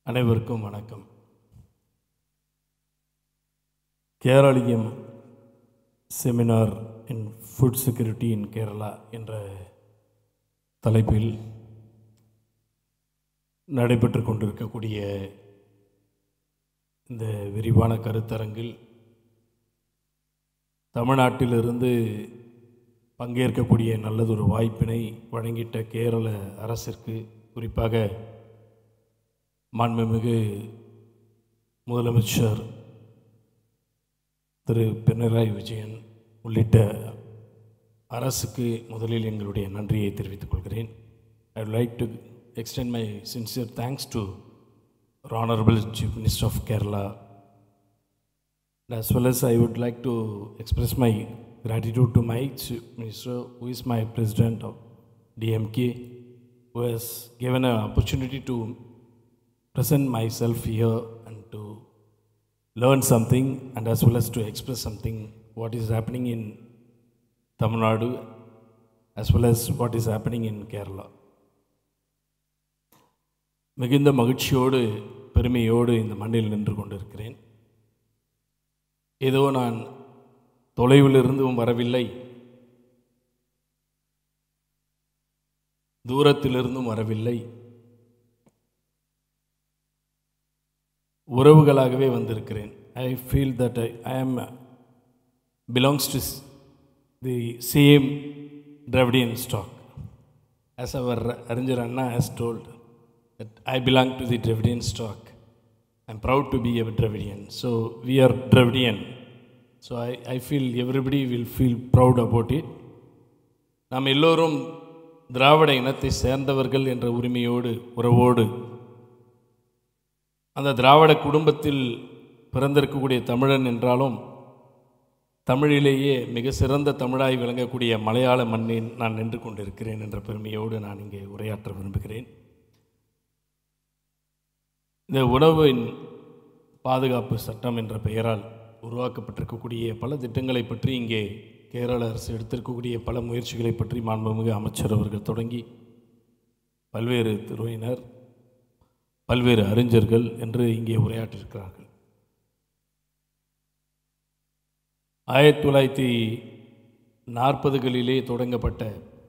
அனைவருக்கும் வணக்கம் Keraleeyam seminar in food security in Kerala என்ற தலைப்பில் நடைபெற்று கொண்டிருக்கக்கூடிய இந்த விரிவான கருத்தரங்கில் தமிழ்நாட்டிலிருந்து பங்கேற்கக்கூடிய நல்லதொரு வாய்ப்பினை வழங்கிட்ட கேரள அரசிற்கு குறிப்பாக மாண்புமிகு முதலமைச்சர் திரு பினராயி விஜயன் உள்ளிட்ட அரசுக்கு முதலில் எங்களுடைய நன்றியை தெரிவித்துக் கொள்கிறேன் I would like to extend my sincere thanks to honourable chief minister of Kerala as well as I would like to express my gratitude to my chief minister, who is my president of DMK, who has given an opportunity to present myself here and to learn something and as well as to express something what is happening in Tamil Nadu as well as what is happening in Kerala. மிகுந்த மகிழ்ச்சியோடு பெருமையோடு இந்த மண்ணில் நின்று கொண்டிருக்கிறேன் ஏதோ நான் தொலைவிலிருந்தும் வரவில்லை தூரத்திலிருந்தும் வரவில்லை உறவுகளாகவே வந்திருக்கிறேன் I feel that I I am belongs to the same Dravidian stock as our Arignar Anna has told that I belong to the Dravidian stock I'm proud to be a Dravidian. So we are Dravidian. So I, I feel everybody will feel proud about it. நாம் எல்லோரும் திராவிட இனத்தை சேர்ந்தவர்கள் என்ற உரிமையோடு உறவோடு அந்த திராவிட குடும்பத்தில் பிறந்திருக்கக்கூடிய தமிழன் என்றாலும் தமிழிலேயே மிக சிறந்த தமிழாய் விளங்கக்கூடிய மலையாள மண்ணில் நான் நின்று கொண்டிருக்கிறேன் என்ற பெருமையோடு நான் இங்கே உரையாற்ற விரும்புகிறேன் இந்த உணவின் பாதுகாப்பு சட்டம் என்ற பெயரால் உருவாக்கப்பட்டிருக்கக்கூடிய பல திட்டங்களை பற்றி இங்கே கேரள அரசு எடுத்திருக்கக்கூடிய பல முயற்சிகளை பற்றி மாண்புமிகு அமைச்சர் அவர்கள் தொடங்கி பல்வேறு துறையினர் பல்வேறு அறிஞர்கள் என்று இங்கே உரையாற்றிருக்கிறார்கள் ஆயிரத்தி தொள்ளாயிரத்தி நாற்பதுகளிலே தொடங்கப்பட்ட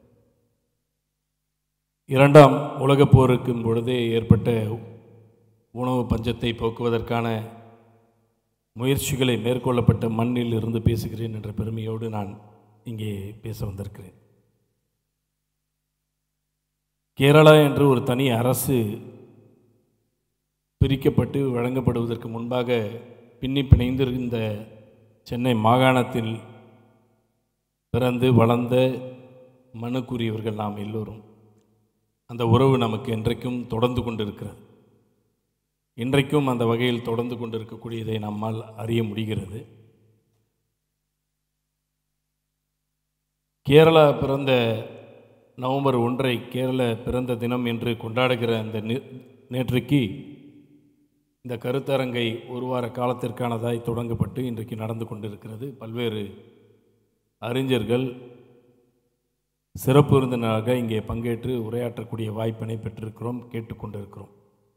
இரண்டாம் உலகப் போருக்கும் பொழுதே ஏற்பட்ட உணவு பஞ்சத்தை போக்குவதற்கான முயற்சிகளை மேற்கொள்ளப்பட்ட மண்ணில் இருந்து பேசுகிறேன் என்ற பெருமையோடு நான் இங்கே பேச வந்திருக்கிறேன் கேரளா என்று ஒரு தனி அரசு பிரிக்கப்பட்டு வழங்கப்படுவதற்கு முன்பாக பின்னி பிணைந்திருந்த சென்னை மாகாணத்தில் பிறந்து வளர்ந்த மனுக்குரியவர்கள் நாம் எல்லோரும் அந்த உறவு நமக்கு என்றைக்கும் தொடர்ந்து கொண்டிருக்கிறது இன்றைக்கும் அந்த வகையில் தொடர்ந்து கொண்டிருக்கக்கூடியதை நம்மால் அறிய முடிகிறது கேரளா பிறந்த நவம்பர் ஒன்றை கேரள பிறந்த தினம் என்று கொண்டாடுகிற அந்த நேற்றைக்கு இந்த கருத்தரங்கை ஒரு வார காலத்திற்கானதாய் தொடங்கப்பட்டு இன்றைக்கு நடந்து கொண்டிருக்கிறது பல்வேறு அறிஞர்கள் சிறப்பு விருந்தினராக இங்கே பங்கேற்று உரையாற்றக்கூடிய வாய்ப்பினை பெற்றிருக்கிறோம் கேட்டுக்கொண்டிருக்கிறோம்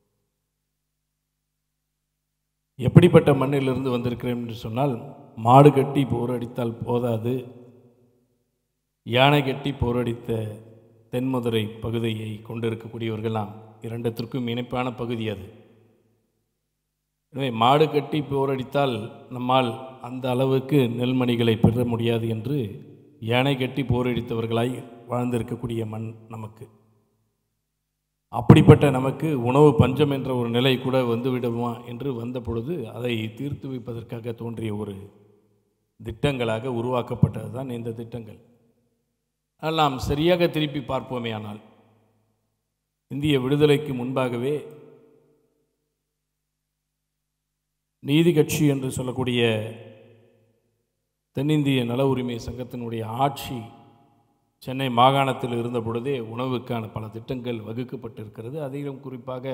எப்படிப்பட்ட மண்ணிலிருந்து வந்திருக்கிறேன் என்று சொன்னால் மாடு கட்டி போரடித்தால் போதாது யானை கட்டி போரடித்த தென்மதுரை பகுதியை கொண்டிருக்கக்கூடியவர்கள் நாம் இரண்டத்திற்கும் இணைப்பான பகுதி அது எனவே மாடு கட்டி போரடித்தால் நம்மால் அந்த அளவுக்கு நெல்மணிகளை பெற முடியாது என்று யானை கட்டி போரடித்தவர்களாய் வாழ்ந்திருக்கக்கூடிய மண் நமக்கு அப்படிப்பட்ட நமக்கு உணவு பஞ்சம் என்ற ஒரு நிலை கூட வந்துவிடுமா என்று வந்த பொழுது அதை தீர்த்து வைப்பதற்காக தோன்றிய ஒரு திட்டங்களாக உருவாக்கப்பட்டது தான் இந்த திட்டங்கள் ஆனால் நாம் சரியாக திருப்பி பார்ப்போமே ஆனால் இந்திய விடுதலைக்கு முன்பாகவே நீதி கட்சி என்று சொல்லக்கூடிய தென்னிந்திய நல உரிமை சங்கத்தினுடைய ஆட்சி சென்னை மாகாணத்தில் இருந்த பொழுதே உணவுக்கான பல திட்டங்கள் வகுக்கப்பட்டிருக்கிறது அதிலும் குறிப்பாக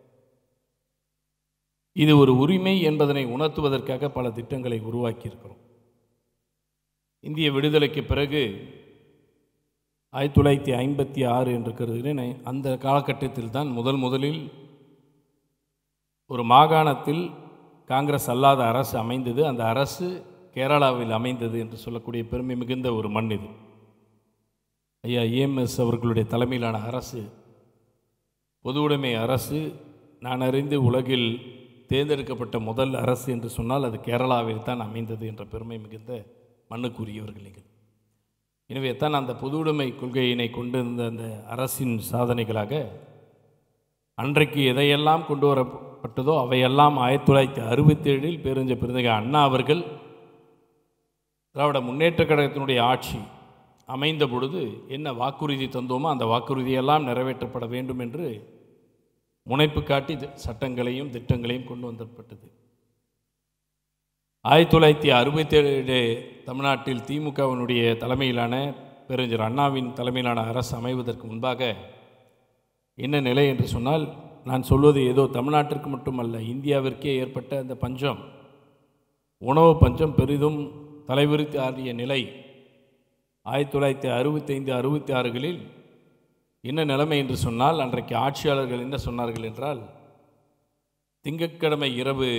இது ஒரு உரிமை என்பதனை உணர்த்துவதற்காக பல திட்டங்களை உருவாக்கியிருக்கிறோம் இந்திய விடுதலைக்கு பிறகு ஆயிரத்தி தொள்ளாயிரத்தி ஐம்பத்தி ஆறு என்று கருதுகிறேன் அந்த காலகட்டத்தில் தான் முதல் முதலில் ஒரு மாகாணத்தில் காங்கிரஸ் அல்லாத அரசு அமைந்தது அந்த அரசு கேரளாவில் அமைந்தது என்று சொல்லக்கூடிய பெருமை மிகுந்த ஒரு மண் இது ஐயா ஏஎம்எஸ் அவர்களுடைய தலைமையிலான அரசு பொது உடைமை அரசு நான் அறிந்து உலகில் தேர்ந்தெடுக்கப்பட்ட முதல் அரசு என்று சொன்னால் அது கேரளாவில் தான் அமைந்தது என்ற பெருமை மிகுந்த மண்ணுக்குரியவர்கள் நீங்கள் எனவே தான் அந்த பொது உடைமை கொள்கையினை கொண்டிருந்த அந்த அரசின் சாதனைகளாக அன்றைக்கு எதையெல்லாம் கொண்டு வரப்பட்டதோ அவையெல்லாம் ஆயிரத்தி தொள்ளாயிரத்தி அறுபத்தேழில் பேருஞ்ச பெருந்தகை அண்ணா அவர்கள் திராவிட முன்னேற்ற கழகத்தினுடைய ஆட்சி அமைந்த பொழுது என்ன வாக்குறுதி தந்தோமோ அந்த வாக்குறுதியெல்லாம் நிறைவேற்றப்பட வேண்டும் என்று முனைப்பு காட்டி தி- சட்டங்களையும் திட்டங்களையும் கொண்டு வந்தப்பட்டது ஆயிரத்தி தொள்ளாயிரத்தி அறுபத்தேழு தமிழ்நாட்டில் திமுகவினுடைய தலைமையிலான பெருஞ்சர் அண்ணாவின் தலைமையிலான அரசு அமைவதற்கு முன்பாக என்ன நிலை என்று சொன்னால் நான் சொல்வது ஏதோ தமிழ்நாட்டிற்கு மட்டுமல்ல இந்தியாவிற்கே ஏற்பட்ட அந்த பஞ்சம் உணவு பஞ்சம் பெரிதும் தலைவிரித்து ஆடிய நிலை ஆயிரத்தி தொள்ளாயிரத்தி அறுபத்தைந்து அறுபத்தி ஆறுகளில் என்ன நிலைமை என்று சொன்னால் அன்றைக்கு ஆட்சியாளர்கள் என்ன சொன்னார்கள் என்றால் திங்கட்கிழமை இரவு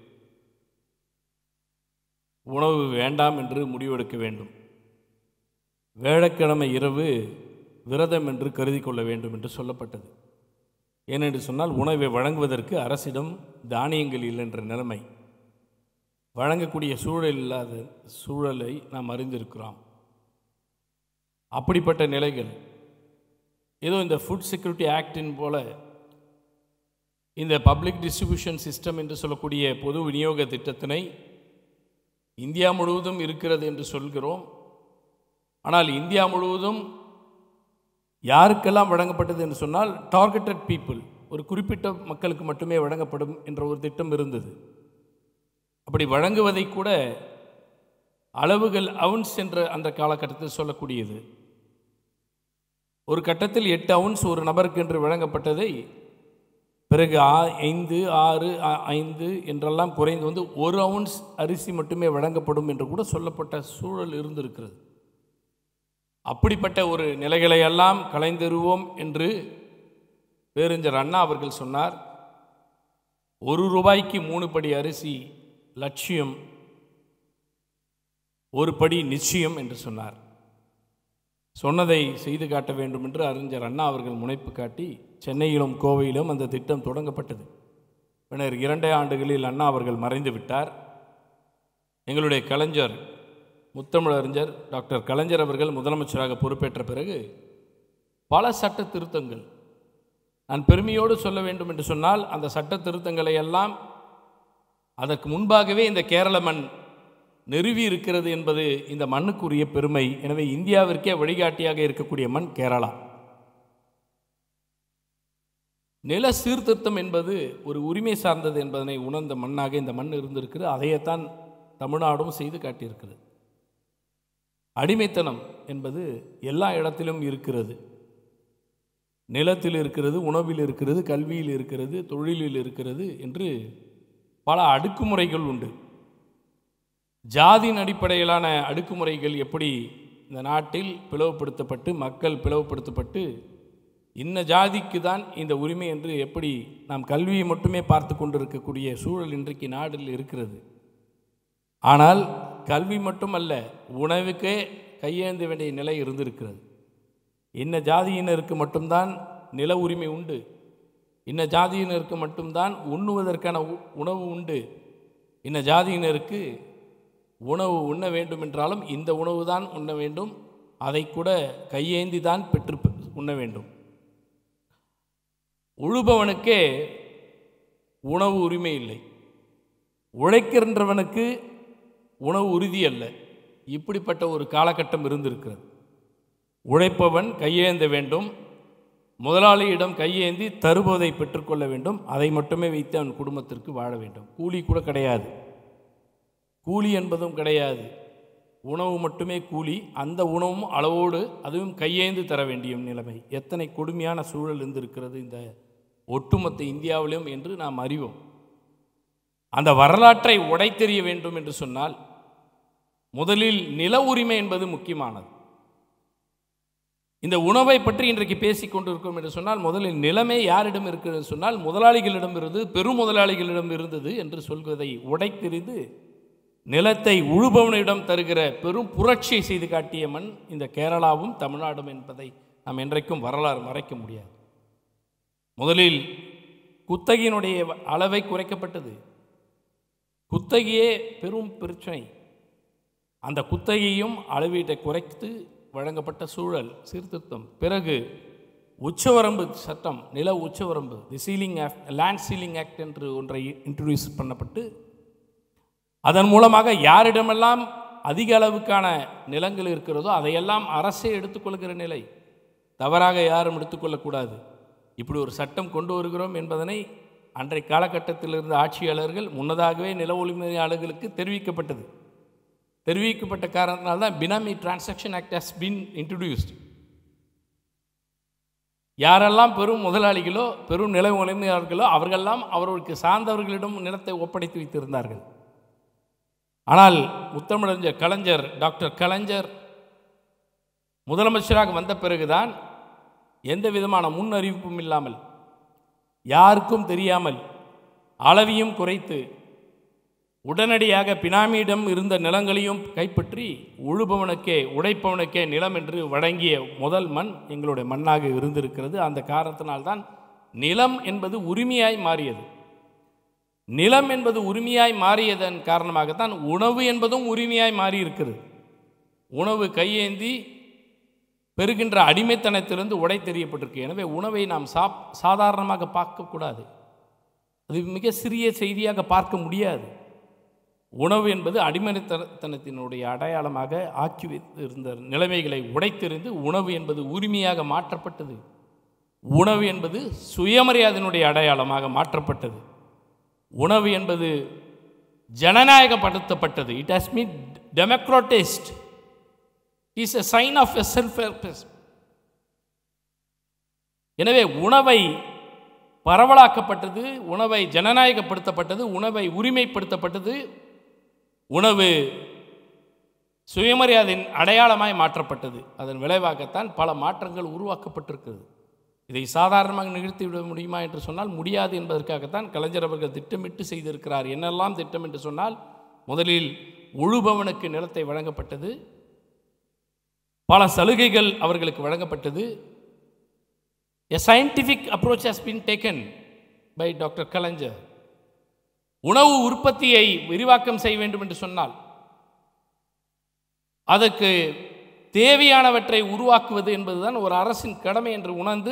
உணவு வேண்டாம் என்று முடிவெடுக்க வேண்டும் வேழக்கிழமை இரவு விரதம் என்று கருதி கொள்ள வேண்டும் என்று சொல்லப்பட்டது ஏனென்று சொன்னால் உணவை வழங்குவதற்கு அரசிடம் தானியங்கள் இல்லை என்ற நிலைமை வழங்கக்கூடிய சூழல் இல்லாத சூழலை நாம் அறிந்திருக்கிறோம் அப்படிப்பட்ட நிலைகள் ஏதோ இந்த ஃபுட் செக்யூரிட்டி ஆக்டின் போல இந்த பப்ளிக் டிஸ்ட்ரிபியூஷன் சிஸ்டம் என்று சொல்லக்கூடிய பொது விநியோக திட்டத்தினை இந்தியா முழுவதும் இருக்கிறது என்று சொல்கிறோம் ஆனால் இந்தியா முழுவதும் யாருக்கெல்லாம் வழங்கப்பட்டது என்று சொன்னால் டார்கெட்டட் பீப்புள் ஒரு குறிப்பிட்ட மக்களுக்கு மட்டுமே வழங்கப்படும் என்ற ஒரு திட்டம் இருந்தது அப்படி வழங்குவதை கூட அளவுகள் அவுன்ஸ் என்ற அந்த காலகட்டத்தில் சொல்லக்கூடியது ஒரு கட்டத்தில் எட்டு அவுன்ஸ் ஒரு நபருக்கு என்று வழங்கப்பட்டதை பிறகு ஆ- ஐந்து ஆறு ஆ- ஐந்து என்றெல்லாம் குறைந்து வந்து ஒரு அவுன்ஸ் அரிசி மட்டுமே வழங்கப்படும் என்று கூட சொல்லப்பட்ட சூழல் இருந்திருக்கிறது அப்படிப்பட்ட ஒரு நிலைகளை எல்லாம் கலைந்தெறுவோம் என்று பேரறிஞர் அண்ணா அவர்கள் சொன்னார் ஒரு ரூபாய்க்கு மூணு படி அரிசி லட்சியம் ஒரு படி நிச்சயம் என்று சொன்னார் சொன்னதை செய்து காட்ட வேண்டும் என்று அறிஞர் அண்ணா அவர்கள் முனைப்பு காட்டி சென்னையிலும் கோவையிலும் அந்த திட்டம் தொடங்கப்பட்டது பின்னர் இரண்டே ஆண்டுகளில் அண்ணா அவர்கள் மறைந்து விட்டார் எங்களுடைய கலைஞர் முத்தமிழறிஞர் டாக்டர் கலைஞர் அவர்கள் முதலமைச்சராக பொறுப்பேற்ற பிறகு பல சட்ட திருத்தங்கள் நான் பெருமையோடு சொல்ல வேண்டும் என்று சொன்னால் அந்த சட்ட திருத்தங்களை எல்லாம் அதற்கு முன்பாகவே இந்த கேரள மண் நிறுவி இருக்கிறது என்பது இந்த மண்ணுக்குரிய பெருமை எனவே இந்தியாவிற்கே வழிகாட்டியாக இருக்கக்கூடிய மண் கேரளா நில சீர்திருத்தம் என்பது ஒரு உரிமை சார்ந்தது என்பதனை உணர்ந்த மண்ணாக இந்த மண் இருந்திருக்கிறது அதையத்தான் தமிழ்நாடும் செய்து காட்டியிருக்கிறது அடிமைத்தனம் என்பது எல்லா இடத்திலும் இருக்கிறது நிலத்தில் இருக்கிறது உணவில் இருக்கிறது கல்வியில் இருக்கிறது தொழிலில் இருக்கிறது என்று பல அடுக்குமுறைகள் உண்டு ஜாதியின் அடிப்படையிலான அடுக்குமுறைகள் எப்படி இந்த நாட்டில் பிளவுபடுத்தப்பட்டு மக்கள் பிளவுபடுத்தப்பட்டு இன்ன ஜாதிக்கு தான் இந்த உரிமை என்று எப்படி நாம் கல்வியை மட்டுமே பார்த்து கொண்டிருக்கக்கூடிய சூழல் இன்றைக்கு நாட்டில் இருக்கிறது ஆனால் கல்வி மட்டுமல்ல உணவுக்கே கையேந்த வேண்டிய நிலை இருந்திருக்கிறது இன்ன ஜாதியினருக்கு மட்டும்தான் நில உரிமை உண்டு இன்ன ஜாதியினருக்கு மட்டும்தான் உண்ணுவதற்கான உ- உணவு உண்டு இன்ன ஜாதியினருக்கு உணவு உண்ண வேண்டும் என்றாலும் இந்த உணவு தான் உண்ண வேண்டும் அதை கூட கையேந்தி தான் பெற்று பெ- உண்ண வேண்டும் உழுபவனுக்கே உணவு உரிமை இல்லை உழைக்கின்றவனுக்கு உணவு உறுதி அல்ல இப்படிப்பட்ட ஒரு காலகட்டம் இருந்திருக்கிறது உழைப்பவன் கையேந்த வேண்டும் முதலாளியிடம் கையேந்தி தருவதை பெற்றுக்கொள்ள வேண்டும் அதை மட்டுமே வைத்து அவன் குடும்பத்திற்கு வாழ வேண்டும் கூலி கூட கிடையாது கூலி என்பதும் கிடையாது உணவு மட்டுமே கூலி அந்த உணவும் அளவோடு அதுவும் கையேந்து தர வேண்டிய நிலைமை எத்தனை கொடுமையான சூழல் இருந்திருக்கிறது இந்த ஒட்டுமொத்த இந்தியாவிலும் என்று நாம் அறிவோம் அந்த வரலாற்றை உடைத்தெறிய வேண்டும் என்று சொன்னால் முதலில் நில உரிமை என்பது முக்கியமானது இந்த உணவை பற்றி இன்றைக்கு பேசிக் கொண்டிருக்கிறோம் என்று சொன்னால் முதலில் நிலைமை யாரிடம் இருக்கிறது சொன்னால் முதலாளிகளிடம் இருந்தது பெரும் முதலாளிகளிடம் இருந்தது என்று சொல்வதை உடைத்தெறிந்து நிலத்தை உழுபவனிடம் தருகிற பெரும் புரட்சியை செய்து காட்டிய மண் இந்த கேரளாவும் தமிழ்நாடும் என்பதை நாம் என்றைக்கும் வரலாறு மறைக்க முடியாது முதலில் குத்தகையினுடைய அளவை குறைக்கப்பட்டது குத்தகையே பெரும் பிரச்சனை அந்த குத்தகையும் அளவீட்டை குறைத்து வழங்கப்பட்ட சூழல் சீர்திருத்தம் பிறகு உச்சவரம்பு சட்டம் நில உச்சவரம்பு the ceiling act land ceiling act என்று ஒன்றை இன்ட்ரடியூஸ் பண்ணப்பட்டு அதன் மூலமாக யாரிடமெல்லாம் அதிக அளவுக்கான நிலங்கள் இருக்கிறதோ அதையெல்லாம் அரசே எடுத்துக்கொள்கிற நிலை தவறாக யாரும் எடுத்துக்கொள்ளக்கூடாது இப்படி ஒரு சட்டம் கொண்டு வருகிறோம் என்பதனை அன்றைய காலகட்டத்தில் இருந்த ஆட்சியாளர்கள் முன்னதாகவே நில உரிமையாளர்களுக்கு தெரிவிக்கப்பட்டது தெரிவிக்கப்பட்ட காரணத்தினால்தான் தான் benami transaction act has been introduced யாரெல்லாம் பெரும் முதலாளிகளோ பெரும் நில உரிமையாளர்களோ அவர்களெல்லாம் அவர்களுக்கு சார்ந்தவர்களிடம் நிலத்தை ஒப்படைத்து வைத்திருந்தார்கள் ஆனால் முத்தமிழஞ்சர் கலைஞர் டாக்டர் கலைஞர் முதலமைச்சராக வந்த பிறகுதான் எந்த விதமான முன் அறிவிப்பும் இல்லாமல் யாருக்கும் தெரியாமல் அளவையும் குறைத்து உடனடியாக பினாமியிடம் இருந்த நிலங்களையும் கைப்பற்றி உழுபவனுக்கே உடைப்பவனுக்கே நிலம் என்று வழங்கிய முதல் மண் எங்களுடைய மண்ணாக இருந்திருக்கிறது அந்த காரணத்தினால்தான் நிலம் என்பது உரிமையாய் மாறியது நிலம் என்பது உரிமையாய் மாறியதன் காரணமாகத்தான் உணவு என்பதும் உரிமையாய் மாறியிருக்கிறது உணவு கையேந்தி பெறுகின்ற அடிமைத்தனத்திலிருந்து உடை தெரியப்பட்டிருக்கு எனவே உணவை நாம் சாப் சாதாரணமாக பார்க்கக்கூடாது அது மிக சிறிய செய்தியாக பார்க்க முடியாது உணவு என்பது அடிமைத்தனத்தினுடைய அடையாளமாக ஆக்கி வைத்திருந்த நிலைமைகளை உடைத்தெறிந்து உணவு என்பது உரிமையாக மாற்றப்பட்டது உணவு என்பது சுயமரியாதையினுடைய அடையாளமாக மாற்றப்பட்டது உணவு என்பது ஜனநாயகப்படுத்தப்பட்டது it has mean democratised is a sign of a self எனவே உணவை பரவலாக்கப்பட்டது உணவை ஜனநாயகப்படுத்தப்பட்டது உணவை உரிமைப்படுத்தப்பட்டது உணவு சுயமரியாதையின் அடையாளமாய் மாற்றப்பட்டது அதன் விளைவாகத்தான் பல மாற்றங்கள் உருவாக்கப்பட்டிருக்கிறது இதை சாதாரணமாக நிகழ்த்திவிட முடியுமா என்று சொன்னால் முடியாது என்பதற்காகத்தான் கலைஞர் அவர்கள் திட்டமிட்டு செய்திருக்கிறார் என்னெல்லாம் திட்டம் என்று சொன்னால் முதலில் உழுபவனுக்கு நிலத்தை வழங்கப்பட்டது பல சலுகைகள் அவர்களுக்கு வழங்கப்பட்டது a scientific approach has been taken by doctor Kalaignar உணவு உற்பத்தியை விரிவாக்கம் செய்ய வேண்டும் என்று சொன்னால் அதற்கு தேவையானவற்றை உருவாக்குவது என்பதுதான் ஒரு அரசின் கடமை என்று உணர்ந்து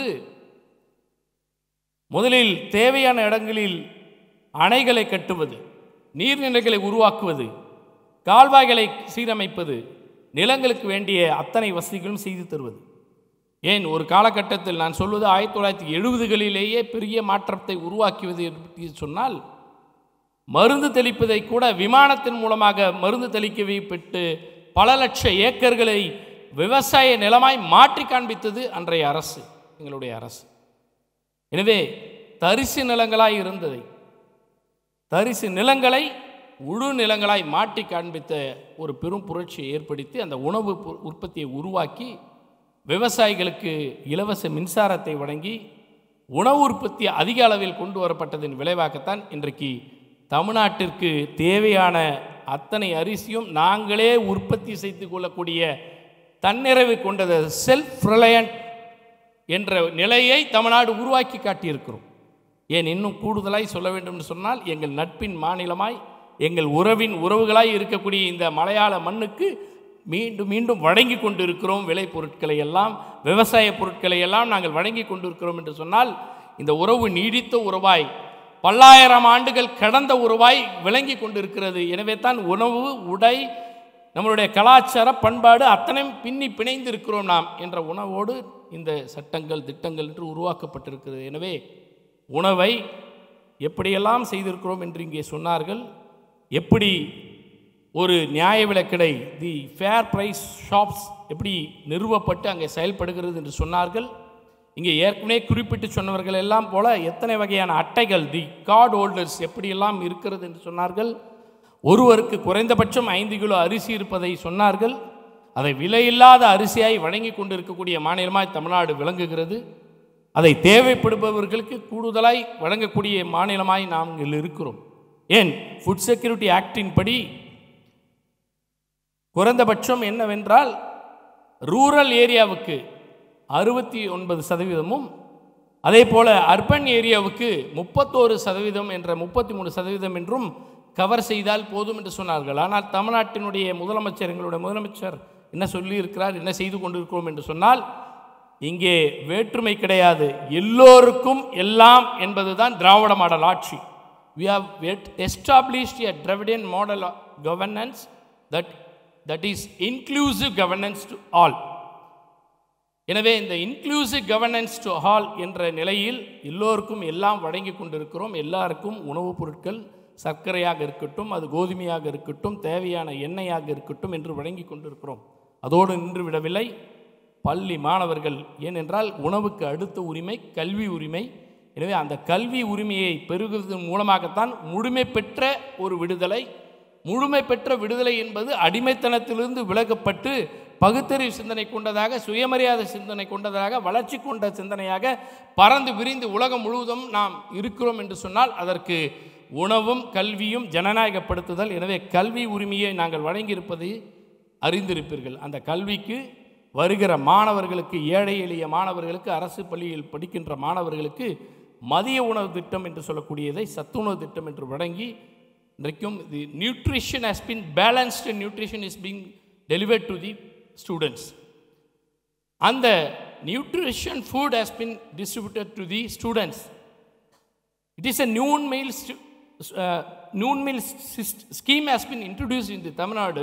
முதலில் தேவையான இடங்களில் அணைகளை கட்டுவது நீர்நிலைகளை உருவாக்குவது கால்வாய்களை சீரமைப்பது நிலங்களுக்கு வேண்டிய அத்தனை வசதிகளும் செய்து தருவது ஏன் ஒரு காலகட்டத்தில் நான் சொல்வது ஆயிரத்தி தொள்ளாயிரத்தி எழுபதுகளிலேயே பெரிய மாற்றத்தை உருவாக்கியது என்று சொன்னால் மருந்து தெளிப்பதை கூட விமானத்தின் மூலமாக மருந்து தெளிக்க வைப்பட்டு பல லட்ச ஏக்கர்களை விவசாய நிலமாய் மாற்றி காண்பித்தது அன்றைய அரசு எங்களுடைய அரசு எனவே தரிசு நிலங்களாய் இருந்ததை தரிசு நிலங்களை உழு நிலங்களாய் மாற்றி காண்பித்த ஒரு பெரும் புரட்சியை ஏற்படுத்தி அந்த உணவு பு- உற்பத்தியை உருவாக்கி விவசாயிகளுக்கு இலவச மின்சாரத்தை வழங்கி உணவு உற்பத்தி அதிக அளவில் கொண்டு வரப்பட்டதின் விளைவாகத்தான் இன்றைக்கு தமிழ்நாட்டிற்கு தேவையான அத்தனை அரிசியும் நாங்களே உற்பத்தி செய்து கொள்ளக்கூடிய தன்னிறைவு கொண்டது செல்ஃப் ரிலையன்ட் என்ற நிலையை தமிழ்நாடு உருவாக்கி காட்டியிருக்கிறோம் ஏன் இன்னும் கூடுதலாய் சொல்ல வேண்டும் என்று சொன்னால் எங்கள் நட்பின் மாநிலமாய் எங்கள் உறவின் உறவுகளாய் இருக்கக்கூடிய இந்த மலையாள மண்ணுக்கு மீண்டும் மீண்டும் வழங்கி கொண்டிருக்கிறோம் விளை பொருட்களை எல்லாம் விவசாய பொருட்களை எல்லாம் நாங்கள் வழங்கி கொண்டிருக்கிறோம் என்று சொன்னால் இந்த உறவு நீடித்த உறவாய் பல்லாயிரம் ஆண்டுகள் கடந்த உறவாய் விளங்கி கொண்டிருக்கிறது எனவே தான் உணவு உடை நம்மளுடைய கலாச்சார பண்பாடு அத்தனையும் பின்னி பிணைந்து இருக்கிறோம் நாம் என்ற உணவோடு இந்த சட்டங்கள் திட்டங்கள் என்று உருவாக்கப்பட்டிருக்கிறது எனவே உணவை எப்படியெல்லாம் செய்திருக்கிறோம் என்று இங்கே சொன்னார்கள் எப்படி ஒரு நியாய விலைக்கடை தி ஃபேர் ப்ரைஸ் ஷாப்ஸ் எப்படி நிறுவப்பட்டு அங்கே செயல்படுகிறது என்று சொன்னார்கள் இங்கே ஏற்கனவே குறிப்பிட்டு சொன்னவர்கள் எல்லாம் போல எத்தனை வகையான அட்டைகள் தி கார்டு ஹோல்டர்ஸ் எப்படியெல்லாம் இருக்கிறது என்று சொன்னார்கள் ஒருவருக்கு குறைந்தபட்சம் ஐந்து கிலோ அரிசி இருப்பதை சொன்னார்கள் அதை விலையில்லாத அரிசியாய் வழங்கி கொண்டிருக்கக்கூடிய மாநிலமாய் தமிழ்நாடு விளங்குகிறது அதை தேவைப்படுபவர்களுக்கு கூடுதலாய் வழங்கக்கூடிய மாநிலமாய் நாங்கள் இருக்கிறோம் ஏன் ஃபுட் செக்யூரிட்டி ஆக்டின் படி குறைந்தபட்சம் என்னவென்றால் ரூரல் ஏரியாவுக்கு அறுபத்தி ஒன்பது சதவீதமும் அதே போல அர்பன் ஏரியாவுக்கு முப்பத்தோரு சதவீதம் என்ற முப்பத்தி மூணு சதவீதம் என்றும் கவர் செய்தால் போதும் என்று சொன்னார்கள் ஆனால் தமிழ்நாட்டினுடைய முதலமைச்சர் எங்களுடைய முதலமைச்சர் என்ன சொல்லியிருக்கிறார் என்ன செய்து கொண்டிருக்கிறோம் என்று சொன்னால் இங்கே வேற்றுமை கிடையாது எல்லோருக்கும் எல்லாம் என்பதுதான் திராவிட மாடல் ஆட்சி we have yet established a Dravidian model of governance that that is inclusive governance to all எனவே இந்த இன்க்ளூசிவ் கவர்னன்ஸ் டு ஆல் என்ற நிலையில் எல்லோருக்கும் எல்லாம் வழங்கி கொண்டிருக்கிறோம் எல்லாருக்கும் உணவுப் பொருட்கள் சர்க்கரையாக இருக்கட்டும் அது கோதுமையாக இருக்கட்டும் தேவையான எண்ணெயாக இருக்கட்டும் என்று வழங்கி கொண்டிருக்கிறோம் அதோடு நின்று விடவில்லை பள்ளி மாணவர்கள் ஏனென்றால் உணவுக்கு அடுத்த உரிமை கல்வி உரிமை எனவே அந்த கல்வி உரிமையை பெருகுவதன் மூலமாகத்தான் முழுமை பெற்ற ஒரு விடுதலை முழுமை பெற்ற விடுதலை என்பது அடிமைத்தனத்திலிருந்து விலகப்பட்டு பகுத்தறிவு சிந்தனை கொண்டதாக சுயமரியாதை சிந்தனை கொண்டதாக வளர்ச்சி கொண்ட சிந்தனையாக பறந்து விரிந்து உலகம் முழுவதும் நாம் இருக்கிறோம் என்று சொன்னால் அதற்கு உணவும் கல்வியும் ஜனநாயகப்படுத்துதல் எனவே கல்வி உரிமையை நாங்கள் வழங்கியிருப்பது அறிந்திருப்பீர்கள் அந்த கல்விக்கு வருகிற மாணவர்களுக்கு ஏழை எளிய மாணவர்களுக்கு அரசு பள்ளியில் படிக்கின்ற மாணவர்களுக்கு மதிய உணவு திட்டம் என்று சொல்லக்கூடியதை சத்துணவு திட்டம் என்று வழங்கி இன்றைக்கும் the nutrition has been balanced nutrition is being delivered to the students அந்த nutrition food has been distributed to the students it is a noon meal stu- uh, noon meal syst- scheme has been introduced in the Tamil Nadu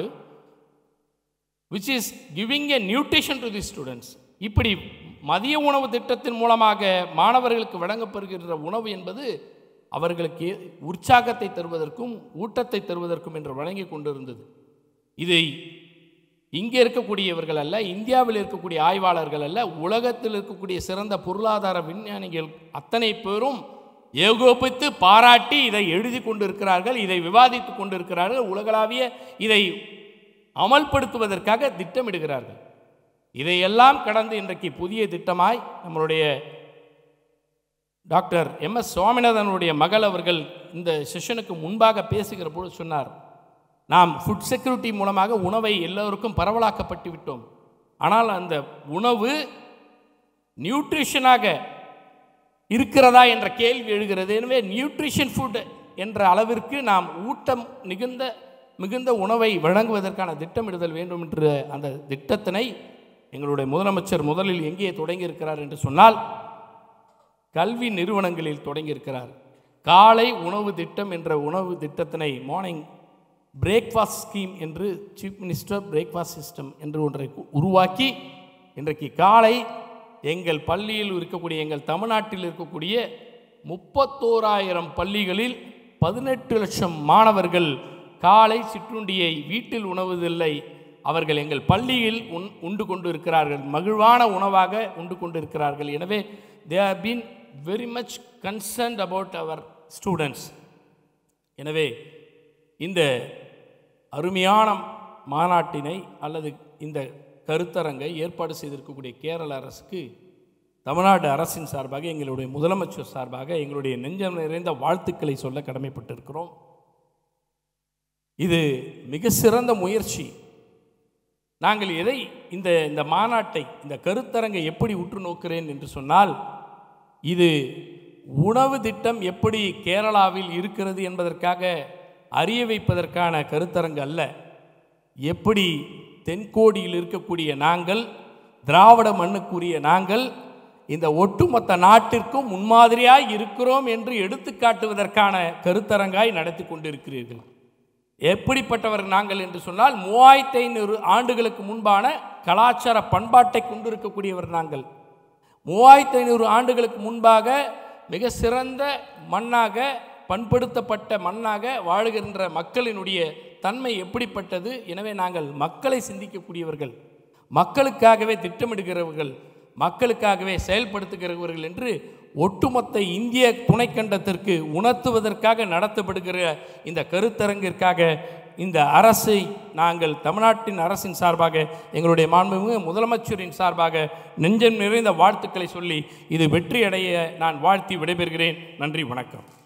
which is giving a nutrition to the students இப்படி மதிய உணவு திட்டத்தின் மூலமாக மாணவர்களுக்கு வழங்கப்படுகின்ற உணவு என்பது அவர்களுக்கு உற்சாகத்தை தருவதற்கும் ஊட்டத்தை தருவதற்கும் என்று வழங்கி கொண்டிருந்தது இதை இங்கே இருக்கக்கூடியவர்கள் அல்ல இந்தியாவில் இருக்கக்கூடிய ஆய்வாளர்கள் அல்ல உலகத்தில் இருக்கக்கூடிய சிறந்த பொருளாதார விஞ்ஞானிகள் அத்தனை பேரும் ஏகோபித்து பாராட்டி இதை எழுதி கொண்டிருக்கிறார்கள் இதை விவாதித்து கொண்டிருக்கிறார்கள் உலகளாவிய இதை அமல்படுத்துவதற்காக திட்டமிடுகிறார்கள் இதையெல்லாம் கடந்து இன்றைக்கு புதிய திட்டமாய் நம்மளுடைய டாக்டர் எம் எஸ் சுவாமிநாதனுடைய மகள் அவர்கள் இந்த செஷனுக்கு முன்பாக பேசுகிற பொழுது சொன்னார் நாம் ஃபுட் செக்யூரிட்டி மூலமாக உணவை எல்லோருக்கும் பரவலாக்கப்பட்டு விட்டோம் ஆனால் அந்த உணவு நியூட்ரிஷனாக இருக்கிறதா என்ற கேள்வி எழுகிறது எனவே நியூட்ரிஷன் ஃபுட் என்ற அளவிற்கு நாம் ஊட்டம் மிகுந்த மிகுந்த உணவை வழங்குவதற்கான திட்டமிடுதல் வேண்டும் என்ற அந்த திட்டத்தினை எங்களுடைய முதலமைச்சர் முதலில் எங்கே தொடங்கியிருக்கிறார் என்று சொன்னால் கல்வி நிறுவனங்களில் தொடங்கியிருக்கிறார் காலை உணவு திட்டம் என்ற உணவு திட்டத்தினை மார்னிங் பிரேக்ஃபாஸ்ட் ஸ்கீம் என்று சீஃப் மினிஸ்டர் பிரேக்ஃபாஸ்ட் சிஸ்டம் என்று ஒன்றை கு- உருவாக்கி இன்றைக்கு காலை எங்கள் பள்ளியில் இருக்கக்கூடிய எங்கள் தமிழ்நாட்டில் இருக்கக்கூடிய முப்பத்தோராயிரம் பள்ளிகளில் பதினெட்டு லட்சம் மாணவர்கள் காலை சிற்றுண்டியை வீட்டில் உணவுதில்லை அவர்கள் எங்கள் பள்ளியில் உண் உண்டு கொண்டு இருக்கிறார்கள் மகிழ்வான உணவாக உண்டு கொண்டு இருக்கிறார்கள் எனவே they have been very much concerned about our students எனவே இந்த அருமையான மாநாட்டினை அல்லது இந்த கருத்தரங்கை ஏற்பாடு செய்திருக்கக்கூடிய கேரள அரசுக்கு தமிழ்நாடு அரசின் சார்பாக எங்களுடைய முதலமைச்சர் சார்பாக எங்களுடைய நெஞ்சம் நிறைந்த வாழ்த்துக்களை சொல்ல கடமைப்பட்டிருக்கிறோம் இது மிக சிறந்த முயற்சி நாங்கள் எதை இந்த இந்த மாநாட்டை இந்த கருத்தரங்கை எப்படி உற்று நோக்கிறேன் என்று சொன்னால் இது உணவு திட்டம் எப்படி கேரளாவில் இருக்கிறது என்பதற்காக அறிய வைப்பதற்கான கருத்தரங்கு அல்ல எப்படி தென்கோடியில் இருக்கக்கூடிய நாங்கள் திராவிட மண்ணுக்குரிய நாங்கள் இந்த ஒட்டுமொத்த நாட்டிற்கும் முன்மாதிரியாய் இருக்கிறோம் என்று எடுத்துக்காட்டுவதற்கான கருத்தரங்காய் நடத்தி கொண்டிருக்கிறீர்கள் எப்படிப்பட்டவர்கள் நாங்கள் என்று சொன்னால் மூவாயிரத்தி ஐநூறு ஆண்டுகளுக்கு முன்பான கலாச்சார பண்பாட்டை கொண்டிருக்கக்கூடியவர் நாங்கள் மூவாயிரத்தி ஐநூறு ஆண்டுகளுக்கு முன்பாக மிக சிறந்த மண்ணாக பண்படுத்தப்பட்ட மண்ணாக வாழுகின்ற மக்களினுடைய தன்மை எப்படிப்பட்டது எனவே நாங்கள் மக்களை சிந்திக்கக்கூடியவர்கள் மக்களுக்காகவே திட்டமிடுகிறவர்கள் மக்களுக்காகவே செயல்படுத்துகிறவர்கள் என்று ஒட்டுமொத்த இந்திய துணைக்கண்டத்திற்கு உணர்த்துவதற்காக நடத்தப்படுகிற இந்த கருத்தரங்கிற்காக இந்த அரசை நாங்கள் தமிழ்நாட்டின் அரசின் சார்பாக எங்களுடைய மாண்புமிகு முதலமைச்சரின் சார்பாக நெஞ்சம் நிறைந்த வாழ்த்துக்களை சொல்லி இது வெற்றியடைய நான் வாழ்த்தி விடைபெறுகிறேன் நன்றி வணக்கம்